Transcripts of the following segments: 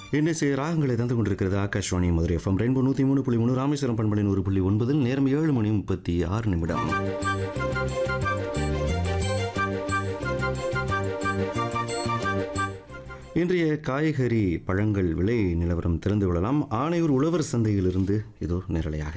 இன்னிசை ராகங்களை தந்து கொண்டிருக்கிறது ஆகாஷ்வாணி மதுரை எஃப்எம் ரெயின்போ நூற்றி மூணு புள்ளி மூணு ராமேஸ்வரம் பண்பலை நூறு புள்ளி ஒன்பதில் நேரம் ஏழு மணி முப்பத்தி ஆறு நிமிடம் இன்றைய காய்கறி பழங்கள் விலை நிலவரம் தெரிந்து கொள்ளலாம் ஆணையூர் உழவர் சந்தையிலிருந்து இதோ நேரலையாக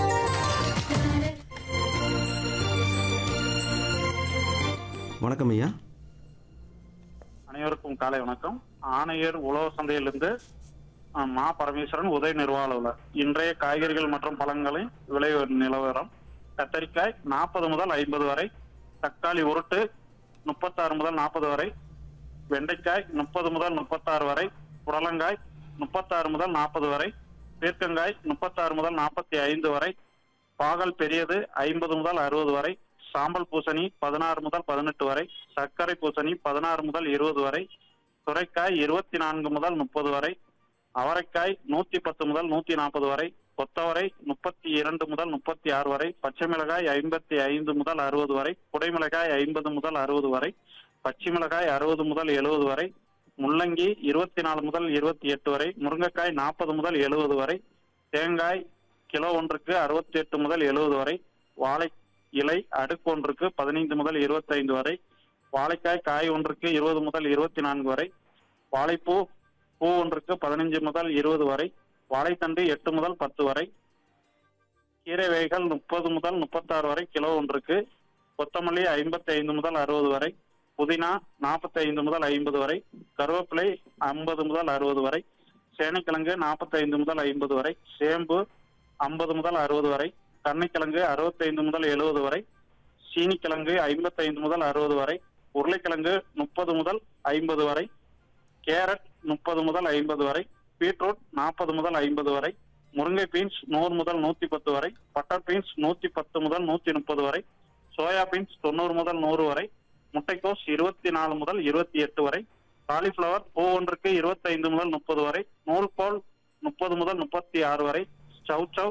வணக்கம் ஐயா அனைவருக்கும் காலை வணக்கம் ஆணையர் உழவர் சந்தையிலிருந்து அஹ், மா பரமேஸ்வரன் உதய நிர்வாக இன்றைய காய்கறிகள் மற்றும் பழங்களின் விலை நிலவரம் கத்தரிக்காய் நாற்பது முதல் ஐம்பது வரை தக்காளி உருட்டு முப்பத்தாறு முதல் நாற்பது வரை வெண்டைக்காய் முப்பது முதல் முப்பத்தாறு வரை புடலங்காய் முப்பத்தாறு முதல் நாற்பது வரை பீர்க்கங்காய் முப்பத்தாறு முதல் நாற்பத்தி ஐந்து வரை பாகல் பெரியது ஐம்பது முதல் அறுபது வரை சாம்பல் பூசணி பதினாறு முதல் பதினெட்டு வரை சர்க்கரை பூசணி பதினாறு முதல் இருபது வரை சுரைக்காய் இருபத்தி நான்கு முதல் முப்பது வரை அவரைக்காய் நூத்தி பத்து முதல் நூத்தி நாற்பது வரை கொத்தவரை முப்பத்தி இரண்டு முதல் முப்பத்தி ஆறு வரை பச்சை மிளகாய் ஐம்பத்தி ஐந்து முதல் அறுபது வரை குடைமிளகாய் ஐம்பது முதல் அறுபது வரை பச்சை மிளகாய் அறுபது முதல் எழுபது வரை முள்ளங்கி இருபத்தி நாலு முதல் இருபத்தி எட்டு வரை முருங்கைக்காய் நாற்பது முதல் எழுபது வரை தேங்காய் கிலோ ஒன்றுக்கு அறுபத்தி எட்டு முதல் எழுபது வரை வாழை இலை அடுக்கு ஒன்றுக்கு பதினைந்து முதல் இருபத்தைந்து வரை வாழைக்காய் காய் ஒன்றுக்கு இருபது முதல் இருபத்தி நான்கு வரை வாழைப்பூ பூ ஒன்றுக்கு பதினைஞ்சு முதல் இருபது வரை வாழைத்தண்டு எட்டு முதல் பத்து வரை கீரை வகைகள் முப்பது முதல் முப்பத்தாறு வரை கிலோ ஒன்றுக்கு கொத்தமல்லி ஐம்பத்தி ஐந்து முதல் அறுபது வரை புதினா நாற்பத்தி ஐந்து முதல் ஐம்பது வரை கருவேப்பிலை ஐம்பது முதல் அறுபது வரை சேனைக்கிழங்கு நாற்பத்தி ஐந்து முதல் ஐம்பது வரை சேம்பு ஐம்பது முதல் அறுபது வரை கண்ணைக்கிழங்கு அறுபத்தைந்து முதல் எழுபது வரை சீனிக்கிழங்கு ஐம்பத்தைந்து முதல் அறுபது வரை உருளைக்கிழங்கு முப்பது முதல் ஐம்பது வரை கேரட் முப்பது முதல் ஐம்பது வரை பீட்ரூட் நாற்பது முதல் ஐம்பது வரை முருங்கை பீன்ஸ் நூறு முதல் நூத்தி பத்து வரை பட்டர் பீன்ஸ் நூத்தி பத்து முதல் நூத்தி முப்பது வரை சோயா பீன்ஸ் தொண்ணூறு முதல் நூறு வரை முட்டைக்கோஸ் இருபத்தி நாலு முதல் இருபத்தி எட்டு வரை காலிஃபிளவர் பூ ஒன்றுக்கு இருபத்தைந்து முதல் முப்பது வரை நூல்கோல் முப்பது முதல் முப்பத்தி ஆறு வரை சவுச்சவ்